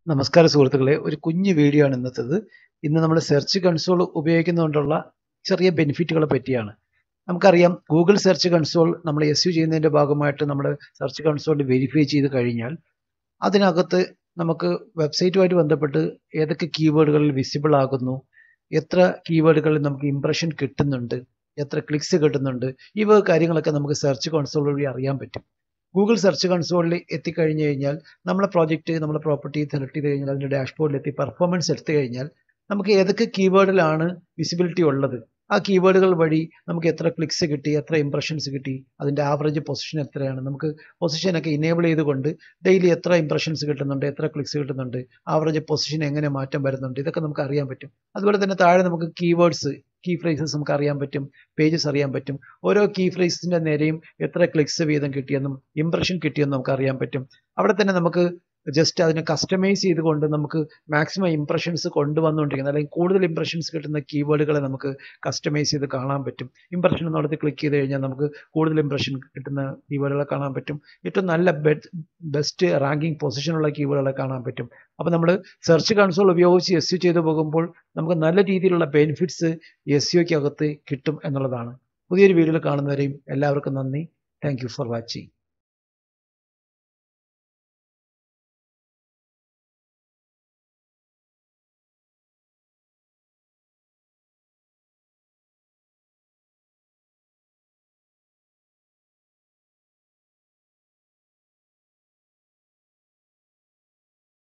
നമസ്കാരം സുഹൃത്തുക്കളെ ഒരു കുഞ്ഞു വീഡിയോ ആണ് ഇന്നത്തേത് ഇന്ന് നമ്മൾ സെർച്ച് കൺസോൾ ഉപയോഗിക്കുന്നതുകൊണ്ടുള്ള ചെറിയ ബെനിഫിറ്റുകളെ പറ്റിയാണ് നമുക്കറിയാം ഗൂഗിൾ സെർച്ച് കൺസോൾ നമ്മൾ എസ് യു ചെയ്യുന്നതിൻ്റെ ഭാഗമായിട്ട് നമ്മൾ സെർച്ച് കൺസോളിൽ വെരിഫൈ ചെയ്ത് കഴിഞ്ഞാൽ അതിനകത്ത് നമുക്ക് വെബ്സൈറ്റുമായിട്ട് ബന്ധപ്പെട്ട് ഏതൊക്കെ കീവേഡുകളിൽ വിസിബിൾ ആകുന്നു എത്ര കീവേഡുകളിൽ നമുക്ക് ഇംപ്രഷൻ കിട്ടുന്നുണ്ട് എത്ര ക്ലിക്സ് കിട്ടുന്നുണ്ട് ഈ വക കാര്യങ്ങളൊക്കെ നമുക്ക് സെർച്ച് കൺസോൾ വഴി അറിയാൻ പറ്റും ഗൂഗിൾ സെർച്ച് കൺസോളിൽ എത്തിക്കഴിഞ്ഞ് കഴിഞ്ഞാൽ നമ്മളെ പ്രോജക്റ്റ് നമ്മളെ പ്രോപ്പർട്ടി സെലക്ട് ചെയ്ത് കഴിഞ്ഞാൽ അതിൻ്റെ ഡാഷ്ബോർഡിൽ എത്തി പെർഫോമൻസ് എടുത്തു കഴിഞ്ഞാൽ നമുക്ക് ഏതൊക്കെ കീവേഡിലാണ് വിസിബിലിറ്റി ഉള്ളത് ആ കീവേഡുകൾ വഴി നമുക്ക് എത്ര ക്ലിക്സ് കിട്ടി എത്ര ഇംപ്രഷൻസ് കിട്ടി അതിൻ്റെ ആവറേജ് പൊസിഷൻ എത്രയാണ് നമുക്ക് പൊസിഷനൊക്കെ ഇനേബിൾ ചെയ്തുകൊണ്ട് ഡെയിലി എത്ര ഇംപ്രഷൻസ് കിട്ടുന്നുണ്ട് എത്ര ക്ലിക്സ് കിട്ടുന്നുണ്ട് ആവറേജ് പൊസിഷൻ എങ്ങനെ മാറ്റം വരുന്നുണ്ട് ഇതൊക്കെ നമുക്ക് അറിയാൻ പറ്റും അതുപോലെ തന്നെ താഴെ നമുക്ക് കീവേഡ്സ് കീ ഫ്രേസസ് നമുക്ക് അറിയാൻ പറ്റും പേജസ് അറിയാൻ പറ്റും ഓരോ കീ ഫ്രേസിൻ്റെ നേരെയും എത്ര ക്ലിക്സ് വീതം കിട്ടിയെന്നും ഇംപ്രഷൻ കിട്ടിയെന്നും നമുക്ക് അറിയാൻ പറ്റും അവിടെ തന്നെ നമുക്ക് ജസ്റ്റ് അതിനെ കസ്റ്റമൈസ് ചെയ്തുകൊണ്ട് നമുക്ക് മാക്സിമം ഇംപ്രഷൻസ് കൊണ്ടുവന്നുകൊണ്ടിരിക്കുന്നത് അല്ലെങ്കിൽ കൂടുതൽ ഇംപ്രഷൻസ് കിട്ടുന്ന കീവേഡുകളെ നമുക്ക് കസ്റ്റമൈസ് ചെയ്ത് കാണാൻ പറ്റും ഇംപ്രഷൻ എന്നുള്ളത് ക്ലിക്ക് ചെയ്ത് കഴിഞ്ഞാൽ നമുക്ക് കൂടുതൽ ഇംപ്രഷൻ കിട്ടുന്ന കീവേഡുകളെ കാണാൻ പറ്റും ഏറ്റവും നല്ല ബെസ്റ്റ് റാങ്കിങ് പൊസിഷനുള്ള കീവേഡുകളെ കാണാൻ പറ്റും അപ്പോൾ നമ്മൾ സെർച്ച് കൺസോൾ ഉപയോഗിച്ച് എസ് യു ചെയ്തു പോകുമ്പോൾ നമുക്ക് നല്ല രീതിയിലുള്ള ബെനിഫിറ്റ്സ് എസ് യുക്കകത്ത് കിട്ടും എന്നുള്ളതാണ് പുതിയൊരു വീഡിയോയിൽ കാണുന്നവരെയും എല്ലാവർക്കും നന്ദി താങ്ക് യു ഫോർ വാച്ചിങ്